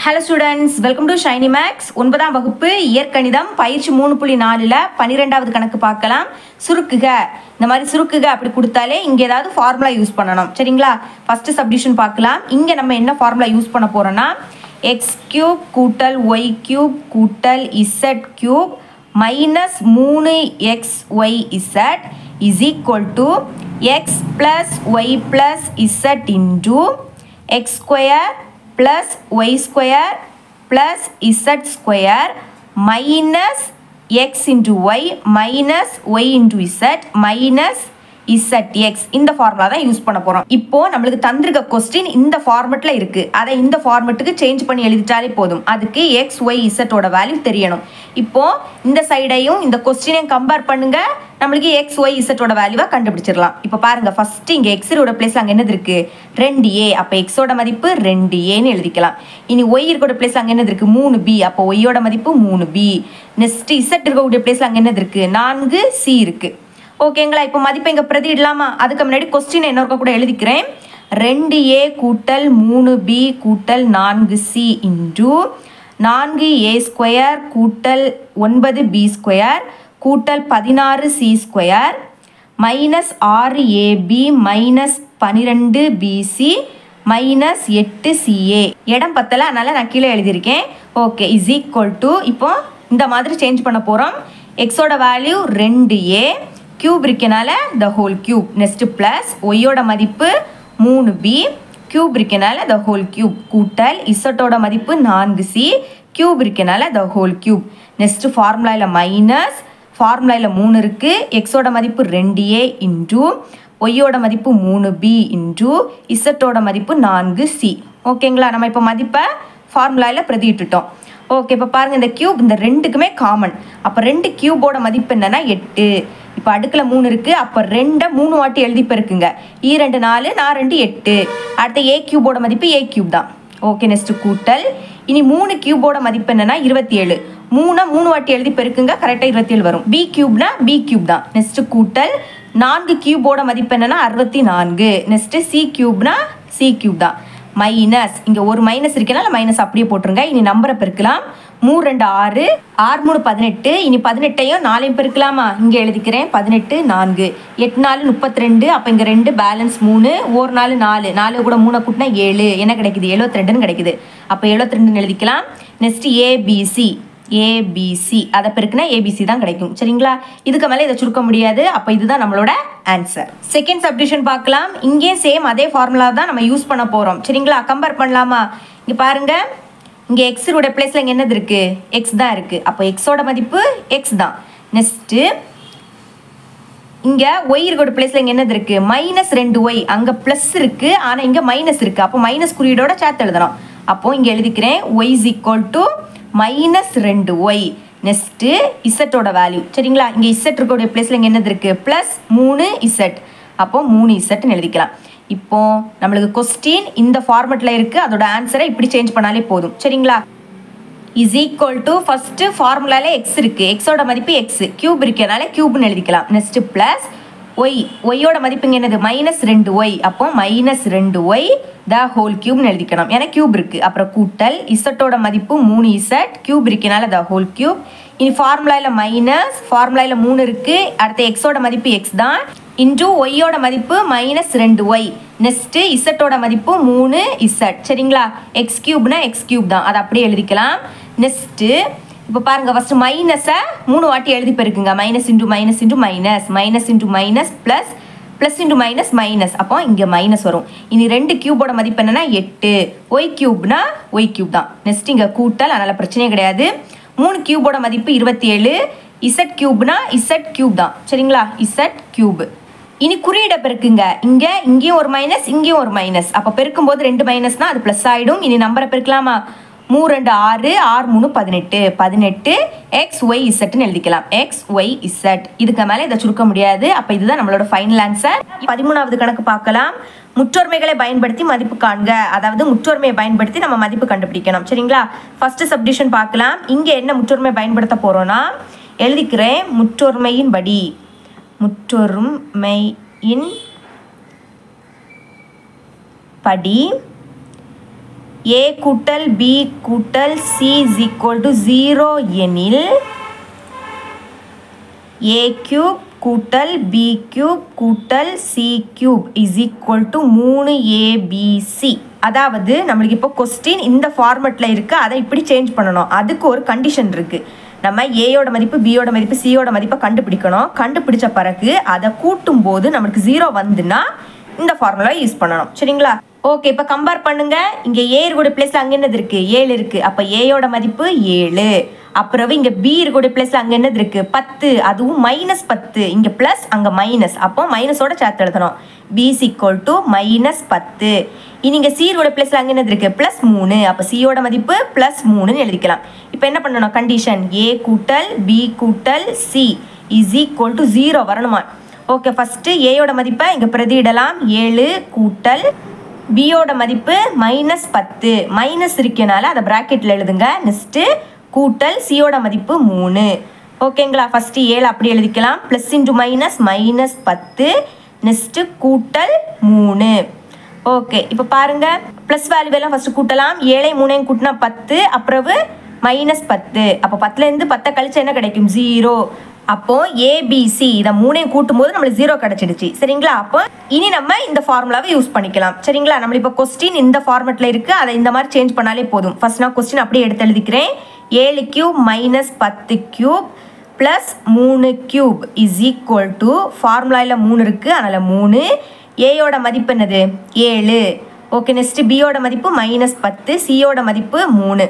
hello students welcome to Shiny maths ஒன்பதாம் வகுப்பு இயற்கணிதம் பயிற்சி மூணு புள்ளி நாலில் பன்னிரெண்டாவது கணக்கு பார்க்கலாம் சுருக்குக இந்த மாதிரி சுருக்குக அப்படி கொடுத்தாலே இங்கே ஏதாவது ஃபார்முலா யூஸ் பண்ணணும் சரிங்களா ஃபஸ்ட்டு சப்டிஷன் பார்க்கலாம் இங்கே நம்ம என்ன ஃபார்முலா யூஸ் பண்ண போகிறோன்னா எக்ஸ் கியூப் கூட்டல் ஒய் கியூப் கூட்டல் இசட் கியூப் மைனஸ் மூணு x y z is equal to x plus y plus z into x square plus y square plus z square minus x into y minus y into z minus zx இந்த formula தான் use பண்ண போகிறோம் இப்போ நம்மளுக்கு தந்திருக்க question இந்த ஃபார்மெட்டில் இருக்குது அதை இந்த ஃபார்மெட்டுக்கு சேஞ்ச் பண்ணி எழுதிட்டாலே போதும் அதுக்கு எக்ஸ் ஒய் இசட்டோட வேல்யூ தெரியணும் இப்போ இந்த சைடையும் இந்த கொஸ்டினையும் கம்பேர் பண்ணுங்க நம்மளுக்கு எக்ஸ் ஒய் இசட்டோட வேல்யூவை கண்டுபிடிச்சிடலாம் இப்போ பாருங்க ஃபர்ஸ்ட் இங்கே எக்ஸோட பிளேஸ் அங்கே என்னது இருக்கு ரெண்டு ஏ அப்போ எக்ஸோட மதிப்பு ரெண்டு ஏன்னு எழுதிக்கலாம் இனி ஒய் இருக்கோட பிளேஸ் அங்கே என்னது இருக்கு மூணு பி அப்போ ஒய்யோட மதிப்பு மூணு பி நெக்ஸ்ட் இசட் இருக்கக்கூடிய பிளேஸ்ல அங்கே என்னது இருக்கு நான்கு சி இருக்கு ஓகேங்களா இப்போ மதிப்பை இங்கே பிரதியிடலாமா அதுக்கு முன்னாடி கொஸ்டின் என்ன கூட எழுதிக்கிறேன் ரெண்டு ஏ கூட்டல் மூணு பி கூட்டல் நான்கு சி இன்டூ நான்கு ஏ ஸ்கொயர் கூட்டல் ஒன்பது பி ஸ்கொயர் கூட்டல் பதினாறு சி ஸ்கொயர் மைனஸ் ஆறு ஏபி மைனஸ் பன்னிரெண்டு பிசி மைனஸ் எட்டு சிஏ இடம் பத்தல அதனால் நான் கீழே எழுதியிருக்கேன் ஓகே இஸ் ஈக்குவல் டு இப்போ இந்த மாதிரி சேஞ்ச் பண்ண போகிறோம் எக்ஸோட வேல்யூ ரெண்டு ஏ கியூப் இருக்கனால the whole cube next plus ஒய்யோட மதிப்பு மூணு பி கியூப் இருக்கனால த ஹோல் கியூப் கூட்டல் இசட்டோட மதிப்பு நான்கு சி கியூப் இருக்கனால த ஹோல் கியூப் நெக்ஸ்ட் ஃபார்முலாவில் மைனஸ் ஃபார்முலாவில் மூணு இருக்குது எக்ஸோட மதிப்பு ரெண்டு ஏ இன்டூ ஒய்யோட மதிப்பு மூணு பி இன்டூ இசட்டோட மதிப்பு நான்கு சி ஓகேங்களா நம்ம இப்போ மதிப்பை ஃபார்முலாவில் பிரதியிட்டுட்டோம் ஓகே இப்போ பாருங்கள் இந்த கியூப் இந்த ரெண்டுக்குமே காமன் அப்போ ரெண்டு கியூபோட மதிப்பு என்னன்னா எட்டு இப்போ அடுக்கில் மூணு இருக்குது அப்போ ரெண்டை மூணு வாட்டி எழுதி பெருக்குங்க ஈ ரெண்டு நாலு நான் ரெண்டு எட்டு அடுத்த ஏ கியூபோட மதிப்பு ஏ கியூப் தான் ஓகே நெக்ஸ்ட் கூட்டல் இனி மூணு கியூபோட மதிப்பு என்னன்னா இருபத்தி ஏழு மூணை மூணு வாட்டி எழுதி பெருக்குங்க கரெக்டாக இருபத்தி ஏழு வரும் பி கியூப்னா பி கியூப் தான் நெக்ஸ்ட் கூட்டல் நான்கு கியூபோட மதிப்பு என்னன்னா அறுபத்தி நான்கு நெக்ஸ்ட் சி கியூப்னா சி கியூப் தான் மைனஸ் இங்கே ஒரு மைனஸ் இருக்கனால மைனஸ் அப்படியே போட்டுருங்க இனி நம்பரை பெருக்கலாம் மூணு ரெண்டு ஆறு ஆறு மூணு பதினெட்டு இனி பதினெட்டையும் நாலையும் பெருக்கலாமா இங்கே எழுதிக்கிறேன் பதினெட்டு நான்கு எட்டு நாலு முப்பத்தி ரெண்டு அப்போ இங்கே ரெண்டு பேலன்ஸ் மூணு ஒரு நாலு நாலு நாலு கூட மூணை கூட்டினா ஏழு என்ன கிடைக்குது எழுபத்தி ரெண்டுன்னு கிடைக்குது அப்போ எழுபத்தி ரெண்டுன்னு எழுதிக்கலாம் நெக்ஸ்ட் ஏபிசி ஏபிசி அதை பெருக்குனா ஏபிசி தான் கிடைக்கும் சரிங்களா இதுக்கு மேலே இதை சுருக்க முடியாது அப்போ இதுதான் நம்மளோட ஆன்சர் செகண்ட் சப்டிஷன் பார்க்கலாம் இங்கேயும் சேம் அதே ஃபார்முலா தான் நம்ம யூஸ் பண்ண போகிறோம் சரிங்களா கம்பேர் பண்ணலாமா இங்கே பாருங்க இங்கே எக்ஸோட பிளேஸில் இங்கே என்னது இருக்குது எக்ஸ் தான் இருக்குது அப்போ எக்ஸோட மதிப்பு எக்ஸ் தான் நெக்ஸ்ட்டு இங்கே ஒய் இருக்கோட பிளேஸில் இங்கே என்னது இருக்குது மைனஸ் ரெண்டு ஒய் அங்கே ப்ளஸ் இருக்குது ஆனால் இங்கே மைனஸ் இருக்குது அப்போ மைனஸ் குறியீடோட சேர்த்து எழுதணும் அப்போது இங்கே எழுதிக்கிறேன் y is equal to minus ரெண்டு ஒய் நெக்ஸ்ட்டு இசட்டோட வேல்யூ சரிங்களா இங்கே இசட் இருக்கக்கூடிய பிளேஸில் இங்கே என்னது இருக்குது ப்ளஸ் மூணு இசட் அப்போ மூணு இசட்னு எழுதிக்கலாம் இப்போ நம்மளுக்கு கொஸ்டின் இந்த ஃபார்மெட்டில் இருக்குது அதோட ஆன்சரை இப்படி சேஞ்ச் பண்ணாலே போதும் சரிங்களா இஸ் ஈக்குவல் டு ஃபஸ்ட்டு ஃபார்முலால எக்ஸ் இருக்குது எக்ஸோட மதிப்பு எக்ஸ் கியூப் இருக்கிறனால கியூப்னு எழுதிக்கலாம் நெக்ஸ்ட்டு ப்ளஸ் ஒய் ஒய்யோட மதிப்பு இங்கே என்னது மைனஸ் ரெண்டு ஒய் அப்போ மைனஸ் ரெண்டு ஒய் த ஹோல் கியூப்னு எழுதிக்கணும் ஏன்னா கியூப் இருக்குது அப்புறம் கூட்டல் இசட்டோட மதிப்பு மூணு இசட் கியூப் இருக்கனால த ஹோல் கியூப் இனி ஃபார்முலாவில் மைனஸ் ஃபார்முலாவில் மூணு இருக்குது அடுத்த எக்ஸோட மதிப்பு எக்ஸ் தான் இன்டூ ஒய்யோட மதிப்பு மைனஸ் ரெண்டு ஒய் நெக்ஸ்ட்டு இசட்டோட மதிப்பு மூணு இசட் சரிங்களா எக்ஸ் கியூப்னா எக்ஸ் கியூப் தான் அதை அப்படியே எழுதிக்கலாம் நெக்ஸ்ட்டு இப்போ பாருங்க ஃபஸ்ட்டு மைனஸை மூணு வாட்டி எழுதி பெருக்குங்க minus into minus into minus minus into minus plus plus into minus minus அப்போ இங்கே மைனஸ் வரும் இனி ரெண்டு கியூபோட மதிப்பு என்னன்னா எட்டு ஒய் கியூப்னா ஒய் கியூப் தான் நெக்ஸ்ட் இங்கே கூட்டல் அதனால் பிரச்சனையே கிடையாது மூணு கியூபோட மதிப்பு இருபத்தி ஏழு இசட் கியூப்னா இசட் கியூப் தான் சரிங்களா இசட் கியூப் இனி குறியீடை பெருக்குங்க இங்கே இங்கேயும் ஒரு மைனஸ் இங்கேயும் ஒரு மைனஸ் அப்போ பெருக்கும்போது ரெண்டு மைனஸ்னால் அது ப்ளஸ் ஆகிடும் இனி நம்பரை பெருக்கலாமா மூ ரெண்டு ஆறு ஆறு மூணு பதினெட்டு பதினெட்டு எக்ஸ் ஒய் இசட்னு எழுதிக்கலாம் எக்ஸ் ஒய் இசட் இதுக்கு மேலே இதை சுருக்க முடியாது அப்போ இதுதான் நம்மளோட ஃபைனல் ஆன்சர் பதிமூணாவது கணக்கு பார்க்கலாம் முற்றொருமைகளை பயன்படுத்தி மதிப்பு காண்க அதாவது முற்றொருமையை பயன்படுத்தி நம்ம மதிப்பு கண்டுபிடிக்கணும் சரிங்களா ஃபர்ஸ்ட் சப்டிஷன் பார்க்கலாம் இங்கே என்ன முற்றொருமை பயன்படுத்த போகிறோன்னா எழுதிக்கிறேன் முற்றொருமையின் படி முற்றொருமையின் படி ஏ கூட்டல் பி கூட்டல் c is equal to zero எனில் ஏ கியூப் கூட்டல் பி கியூப் கூட்டல் c cube is equal to மூணு ஏபிசி அதாவது நம்மளுக்கு இப்போ கொஸ்டின் இந்த ஃபார்மெட்டில் இருக்குது அதை இப்படி சேஞ்ச் பண்ணணும் அதுக்கு ஒரு கண்டிஷன் இருக்குது நம்ம ஏயோட மதிப்பு பியோட மதிப்பு சியோட மதிப்பை கண்டுபிடிக்கணும் கண்டுபிடிச்ச பிறகு அதை கூட்டும் போது நம்மளுக்கு ஜீரோ வந்துன்னா இந்த ஃபார்முலா யூஸ் பண்ணணும் சரிங்களா ஓகே இப்போ கம்பேர் பண்ணுங்க இங்கே ஏ இருக்கக்கூடிய பிளேஸில் அங்கே என்னது இருக்கு ஏழு இருக்கு அப்போ ஏயோட மதிப்பு ஏழு அப்புறம் இங்கே பி இருக்கக்கூடிய பிளேஸில் அங்கே என்னது இருக்கு பத்து அதுவும் மைனஸ் பத்து இங்கே ப்ளஸ் அங்கே மைனஸ் அப்போ மைனஸோட சேர்த்து எழுதணும் பி ஈக்குவல் டு மைனஸ் பத்து இனி இங்கே சி இருக்கக்கூடிய பிளேஸில் அங்கே என்னது இருக்கு ப்ளஸ் மூணு அப்போ சியோட மதிப்பு ப்ளஸ் மூணுன்னு எழுதிக்கலாம் இப்போ என்ன பண்ணணும் கண்டிஷன் ஏ கூட்டல் பி கூட்டல் c is equal to zero வரணுமா ஓகே ஃபஸ்ட்டு ஏயோட மதிப்பை இங்கே பிரதியிடலாம் ஏழு கூட்டல் பியோட மதிப்பு மைனஸ் பத்து மைனஸ் இருக்கனால அதை ப்ராக்கெட்டில் எழுதுங்க நெக்ஸ்ட்டு கூட்டல் சியோட மதிப்பு மூணு ஓகேங்களா ஃபஸ்ட்டு ஏழு அப்படி எழுதிக்கலாம் ப்ளஸ் இன்டு மைனஸ் மைனஸ் பத்து நெக்ஸ்ட்டு கூட்டல் மூணு ஓகே இப்போ பாருங்க ப்ளஸ் வேல்யூ எல்லாம் ஃபஸ்ட்டு கூட்டலாம் ஏழை மூணையும் கூட்டினா பத்து அப்புறவு மைனஸ் பத்து அப்போ பத்துலேருந்து பத்தை கழிச்சு என்ன கிடைக்கும் ஜீரோ அப்போ ஏபிசி இதை மூணையும் கூட்டும் போது நம்மளுக்கு ஜீரோ கிடைச்சிடுச்சு சரிங்களா அப்போ இனி நம்ம இந்த ஃபார்முலாவை யூஸ் பண்ணிக்கலாம் சரிங்களா நம்ம இப்போ கொஸ்டின் இந்த ஃபார்மெட்டில் இருக்குது அதை இந்த மாதிரி சேஞ்ச் பண்ணாலே போதும் ஃபர்ஸ்ட் நான் கொஸ்டின் அப்படியே எடுத்து எழுதிக்கிறேன் ஏழு கியூப் மைனஸ் பத்து கியூப் ப்ளஸ் மூணு கியூப் இஸ் ஈக்குவல் டு ஃபார்முலாவில் மூணு இருக்குது அதனால் மூணு ஏயோட மதிப்பு என்னது ஏழு ஓகே நெக்ஸ்ட்டு பியோட மதிப்பு மைனஸ் பத்து சியோட மதிப்பு மூணு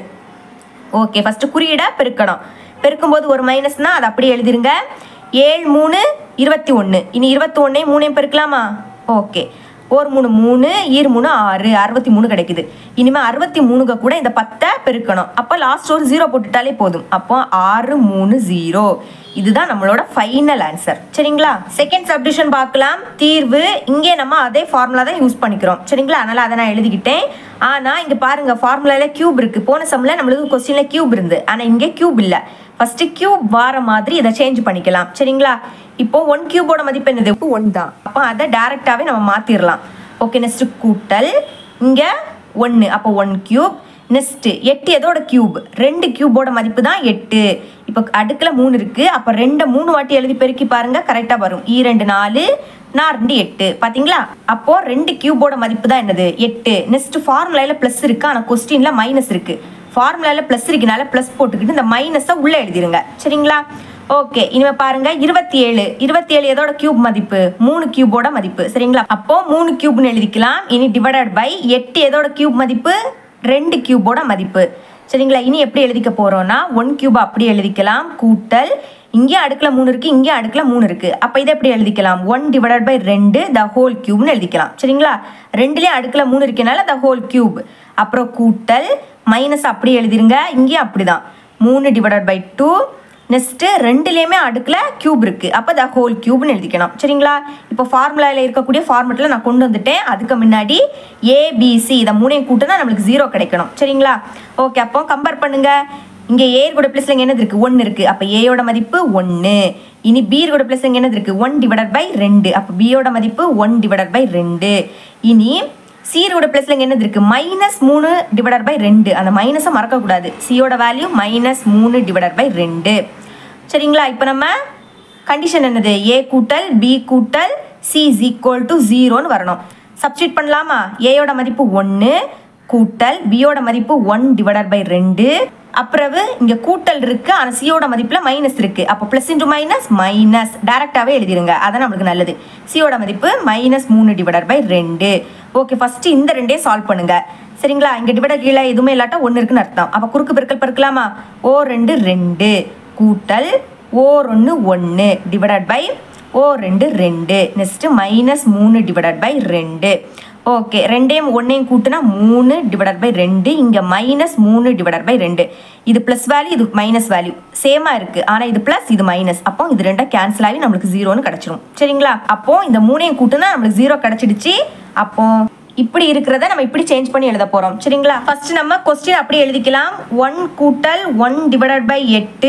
ஓகே ஃபஸ்ட்டு குறியீடை பெருக்கணும் பெருக்கும்போது ஒரு மைனஸ்னா அதை அப்படியே எழுதிருங்க ஏழு மூணு இருபத்தி ஒன்று இனி இருபத்தி ஒன்றையும் மூணையும் பெருக்கலாமா ஓகே ஒரு மூணு மூணு ஈர் மூணு ஆறு அறுபத்தி மூணு கிடைக்குது இனிமேல் அறுபத்தி மூணுக்கு கூட இந்த பத்தை பெருக்கணும் அப்போ லாஸ்ட் ஒரு ஜீரோ போட்டுட்டாலே போதும் அப்போ ஆறு மூணு ஜீரோ இதுதான் நம்மளோட ஃபைனல் ஆன்சர் சரிங்களா செகண்ட் சப்டிஷன் பார்க்கலாம் தீர்வு இங்கே நம்ம அதே ஃபார்முலா தான் யூஸ் பண்ணிக்கிறோம் சரிங்களா அதனால் அதை நான் எழுதிக்கிட்டேன் ஆனால் இங்கே பாருங்கள் ஃபார்முலாவில் கியூப் இருக்குது போன சம்மில் நம்மளுக்கு கொஸ்டினில் கியூப் இருந்து ஆனால் இங்கே கியூப் இல்லை ஃபஸ்ட்டு கியூப் வார மாதிரி இதை சேஞ்ச் பண்ணிக்கலாம் சரிங்களா இப்போ ஒன் கியூபோட மதிப்பு என்னது ஒன் தான் அப்போ அதை டேரெக்டாகவே நம்ம மாற்றிடலாம் ஓகே நெக்ஸ்ட்டு கூட்டல் இங்கே ஒன்று அப்போ ஒன் கியூப் நெக்ஸ்ட்டு எட்டு எதோட கியூப் ரெண்டு கியூபோட மதிப்பு தான் எட்டு இப்போ அடுக்கில் மூணு இருக்குது அப்போ ரெண்டை மூணு வாட்டி எழுதி பெருக்கி பாருங்க கரெக்டாக வரும் ஈ ரெண்டு நாலு நான் ரெண்டு எட்டு பார்த்தீங்களா அப்போ ரெண்டு கியூபோட மதிப்பு தான் என்னது எட்டு நெக்ஸ்ட் ஃபார்முலாவில் ப்ளஸ் இருக்கு ஆனால் கொஸ்டினில் மைனஸ் இருக்கு ஃபார்முலாவில் ப்ளஸ் இருக்கனால ப்ளஸ் போட்டுக்கிட்டு இந்த மைனஸை உள்ளே எழுதிருங்க சரிங்களா ஓகே இனிமேல் பாருங்க இருபத்தி ஏழு இருபத்தி ஏழு எதோட கியூப் மதிப்பு மூணு கியூபோட மதிப்பு சரிங்களா அப்போ மூணு கியூப்னு எழுதிக்கலாம் இனி டிவைடட் பை எட்டு எதோட கியூப் மதிப்பு ரெண்டு கியூபோட மதிப்பு சரிங்களா இனி எப்படி எழுதிக்க போறோம்னா ஒன் கியூப் அப்படி எழுதிக்கலாம் கூட்டல் இங்கே அடுக்கில் மூணு இருக்குது இங்கே அடுக்கில் மூணு இருக்குது அப்போ இதை எப்படி எழுதிக்கலாம் ஒன் டிவைடட் பை ரெண்டு த ஹோல் கியூப்னு எழுதிக்கலாம் சரிங்களா ரெண்டுலேயும் அடுக்கில் மூணு இருக்கனால த ஹோல் கியூப் அப்புறம் கூட்டல் மைனஸ் அப்படி எழுதிருங்க இங்கேயும் அப்படிதான் மூணு டிவைடட் பை டூ நெக்ஸ்ட்டு ரெண்டுலேயுமே அடுக்கில் கியூப் இருக்குது அப்போ த ஹோல் கியூப்னு எழுதிக்கணும் சரிங்களா இப்போ ஃபார்முலாவில் இருக்கக்கூடிய ஃபார்மெட்டில் நான் கொண்டு வந்துட்டேன் அதுக்கு முன்னாடி ஏபிசி இதை மூணையும் கூட்டினா நம்மளுக்கு ஜீரோ கிடைக்கணும் சரிங்களா ஓகே அப்போ கம்பேர் பண்ணுங்க இங்கே ஏ கூட ப்ளஸ்ல இங்கே என்னது இருக்குது ஒன்று இருக்குது அப்போ ஏயோட மதிப்பு ஒன்று இனி பி கூட ப்ளஸ் இங்கே என்னது இருக்குது ஒன் டிவைடட் பை ரெண்டு அப்போ பியோட மதிப்பு ஒன் டிவைடட் பை ரெண்டு இனி சியோட ப்ளஸ்ல இங்கே என்னது இருக்குது மைனஸ் மூணு டிவைடட் பை ரெண்டு அந்த மைனஸை மறக்கக்கூடாது சியோட வேல்யூ மைனஸ் மூணு டிவைடட் பை ரெண்டு சரிங்களா இப்போ நம்ம கண்டிஷன் என்னது ஏ கூட்டல் பி கூட்டல் சி இஸ் ஈக்குவல் டு ஜீரோன்னு வரணும் சப்ஸ்டியூட் பண்ணலாமா ஏயோட மதிப்பு ஒன்று கூட்டல் பியோட மதிப்பு ஒன் டிவைடட் பை ரெண்டு அப்புறவு இங்கே கூட்டல் இருக்கு ஆனால் சியோட மதிப்பில் மைனஸ் இருக்கு அப்போ ப்ளஸ் இன்டு மைனஸ் மைனஸ் டேரெக்டாகவே எழுதிருங்க அதான் நம்மளுக்கு நல்லது சியோட மதிப்பு மைனஸ் மூணு டிவைடட் பை ரெண்டு ஓகே ஃபஸ்ட்டு இந்த ரெண்டே சால்வ் பண்ணுங்க சரிங்களா இங்கே டிவைட கீழே எதுவுமே இல்லாட்டா ஒன்று இருக்குன்னு அர்த்தம் அப்போ குறுக்கு பெருக்கல் பெருக்கலாமா ஓ ரெண்டு ரெண்டு கூட்டல் ஓ ஒன்று ஒன்று டிவைடட் பை ஓ ரெண்டு ரெண்டு நெக்ஸ்ட்டு மைனஸ் மூணு டிவைடட் பை ரெண்டு ஓகே ரெண்டையும் ஒன்றையும் கூட்டினா மூணு டிவைடட் பை ரெண்டு இங்கே மைனஸ் மூணு டிவைடட் பை ரெண்டு இது ப்ளஸ் வேல்யூ இது மைனஸ் வேல்யூ சேமாக இருக்குது ஆனால் இது ப்ளஸ் இது மைனஸ் அப்போ இது ரெண்டும் கேன்சல் ஆகி நம்மளுக்கு ஜீரோன்னு கிடச்சிரும் சரிங்களா அப்போ இந்த மூணையும் கூட்டினா நம்மளுக்கு ஜீரோ கிடச்சிடுச்சு அப்போ இப்படி இருக்கிறத நம்ம இப்படி சேஞ்ச் பண்ணி எழுத போகிறோம் சரிங்களா ஃபர்ஸ்ட் நம்ம கொஸ்டின் அப்படி எழுதிக்கலாம் ஒன் கூட்டல் ஒன் டிவைடட் பை எட்டு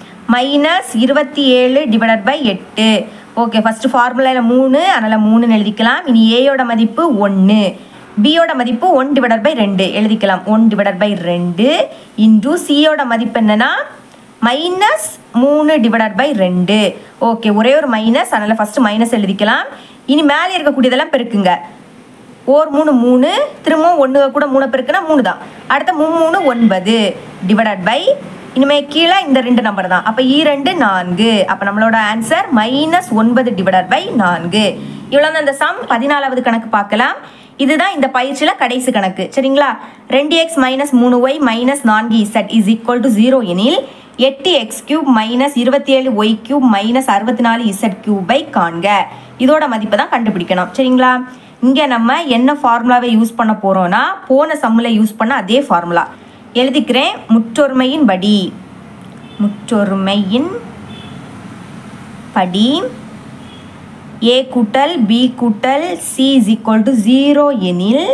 மைனஸ் இருபத்தி ஏழு டிவைடட் பை எட்டு ஓகே ஃபஸ்ட்டு ஃபார்முலாவில் மூணு அதனால் மூணுன்னு எழுதிக்கலாம் இனி ஏயோட மதிப்பு ஒன்று பியோட மதிப்பு ஒன் டிவைடட் பை ரெண்டு எழுதிக்கலாம் ஒன் டிவைடட் பை ரெண்டு இன்டூ சியோட மதிப்பு என்னன்னா மைனஸ் மூணு டிவைடட் பை ரெண்டு ஓகே ஒரே ஒரு மைனஸ் அதனால் ஃபஸ்ட்டு மைனஸ் எழுதிக்கலாம் இனி மேலே இருக்கக்கூடியதெல்லாம் பெருக்குங்க ஓர் மூணு மூணு திரும்பவும் ஒன்று கூட மூணு பெருக்குனா மூணு தான் அடுத்த மூணு மூணு ஒன்பது டிவைடட் பை இனிமே கீழே இந்த ரெண்டு நம்பர் தான் அப்போ ஈரெண்டு நான்கு அப்போ நம்மளோட ஆன்சர் மைனஸ் ஒன்பது டிவைடட் பை நான்கு இவ்வளோ தான் இந்த சம் பதினாலாவது கணக்கு பார்க்கலாம் இதுதான் இந்த பயிற்சியில் கடைசி கணக்கு சரிங்களா ரெண்டு எக்ஸ் மைனஸ் மூணு ஒய் மைனஸ் நான்கு z is equal to zero எனில் எட்டு எக்ஸ் கியூப் மைனஸ் இருபத்தி ஏழு ஒய் கியூப் மைனஸ் அறுபத்தி நாலு இசட் கியூபை காண்க இதோட மதிப்பை தான் கண்டுபிடிக்கணும் சரிங்களா இங்கே நம்ம என்ன ஃபார்முலாவை யூஸ் பண்ண போகிறோம்னா போன சம்மில் யூஸ் பண்ண அதே ஃபார்முலா எழுதிக்கிறேன் முற்றொருமையின் படி முற்றொருமையின் படி ஏ கூட்டல் பி கூட்டல் c is equal to zero எனில்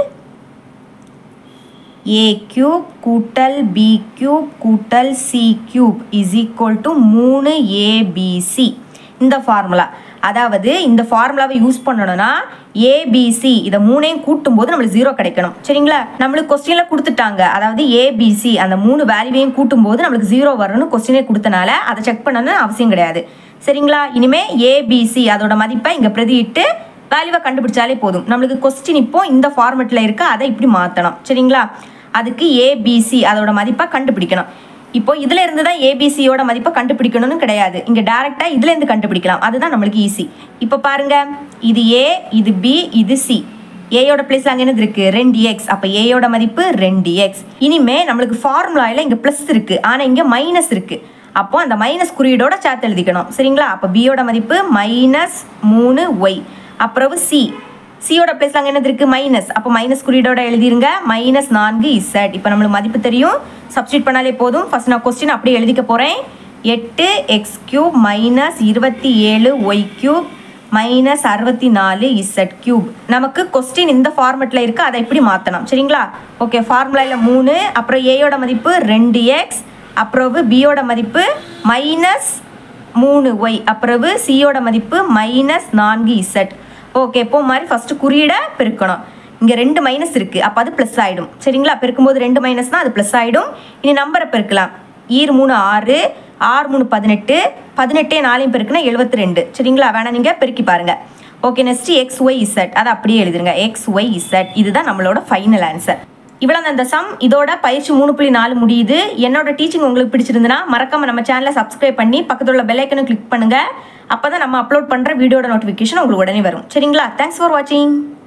ஏ கியூப் கூட்டல் பி கியூப் கூட்டல் c cube is equal to மூணு ஏபிசி இந்த ஃபார்முலா அதாவது இந்த ஃபார்முலாவை யூஸ் பண்ணணும்னா ஏபிசி இதை மூணையும் கூட்டும் போது நம்மளுக்கு ஜீரோ கிடைக்கணும் சரிங்களா நம்மளுக்கு கொஸ்டினில் கொடுத்துட்டாங்க அதாவது ஏபிசி அந்த மூணு வேல்யூவையும் கூட்டும் போது நம்மளுக்கு ஜீரோ வரணும்னு கொஸ்டினே கொடுத்தனால அதை செக் பண்ணணும்னு அவசியம் கிடையாது சரிங்களா இனிமே ஏபிசி அதோட மதிப்பை இங்கே பிரதியிட்டு வேல்யூவை கண்டுபிடிச்சாலே போதும் நம்மளுக்கு கொஸ்டின் இப்போ இந்த ஃபார்மெட்டில் இருக்கு அதை இப்படி மாற்றணும் சரிங்களா அதுக்கு ஏபிசி அதோட மதிப்பை கண்டுபிடிக்கணும் இப்போ இதுல இருந்து தான் ஏபிசியோட மதிப்பை கண்டுபிடிக்கணும்னு கிடையாது இங்க டைரக்டா இதுல இருந்து கண்டுபிடிக்கலாம் அதுதான் நம்மளுக்கு ஈஸி இப்போ பாருங்க இது ஏ இது பி இது சி ஏயோட பிளேஸ் அங்கே என்னது இருக்கு ரெண்டு எக்ஸ் அப்போ ஏயோட மதிப்பு ரெண்டு எக்ஸ் இனிமே நம்மளுக்கு ஃபார்முலாவில் இங்கே ப்ளஸ் இருக்கு ஆனால் இங்கே மைனஸ் இருக்கு அப்போ அந்த மைனஸ் குறியீடோட சேர்த்து எழுதிக்கணும் சரிங்களா அப்போ பியோட மதிப்பு மைனஸ் மூணு ஒய் அப்புறம் சி சியோட பிளேஸ்ல அங்கே என்னது இருக்கு மைனஸ் அப்போ மைனஸ் குறியீடோட எழுதிருங்க மைனஸ் நான்கு இசட் இப்போ நம்மளுக்கு மதிப்பு தெரியும் சப்ஸ்டியூட் பண்ணாலே போதும் ஃபர்ஸ்ட் நான் கொஸ்டின் அப்படியே எழுதிக்க போகிறேன் எட்டு எக்ஸ் கியூப் மைனஸ் இருபத்தி ஏழு ஒய் கியூப் மைனஸ் அறுபத்தி நாலு இசட் கியூப் நமக்கு கொஸ்டின் இந்த ஃபார்மெட்டில் இருக்குது அதை எப்படி மாற்றணும் சரிங்களா ஓகே ஃபார்முலாவில் மூணு அப்புறம் ஏயோட மதிப்பு ரெண்டு எக்ஸ் அப்புறம் பியோட மதிப்பு மைனஸ் மூணு ஒய் அப்புறம் சியோட மதிப்பு மைனஸ் நான்கு இசட் ஓகே இப்போ மாதிரி ஃபஸ்ட்டு குறியீடை பெருக்கணும் இங்கே ரெண்டு மைனஸ் இருக்குது அப்போ அது ப்ளஸ் ஆகிடும் சரிங்களா பெருக்கும்போது ரெண்டு மைனஸ் தான் அது ப்ளஸ் ஆகிடும் இனி நம்பரை பெருக்கலாம் ஈர் மூணு ஆறு ஆறு மூணு பதினெட்டு பதினெட்டே நாலையும் பெருக்குனா எழுபத்தி ரெண்டு சரிங்களா வேணா நீங்கள் பெருக்கி பாருங்கள் okay next x y z அதை அப்படியே எழுதுருங்க எக்ஸ் ஒய் இசட் இதுதான் நம்மளோட ஃபைனல் ஆன்சர் இவ்வளோ அந்த சம் இதோட பயிற்சி மூணு புள்ளி நாலு முடியுது என்னோட டீச்சிங் உங்களுக்கு பிடிச்சிருந்துன்னா மறக்காம நம்ம சேனலை சப்ஸ்கிரைப் பண்ணி பக்கத்துல உள்ள பெல் ஐக்கனும் கிளிக் பண்ணுங்க அப்பதான் நம்ம அப்லோட் பண்ற வீடியோட நோட்டிஃபிகேஷன் உங்களுக்கு உடனே வரும் சரிங்களா தேங்க்ஸ் ஃபார் வாட்சிங்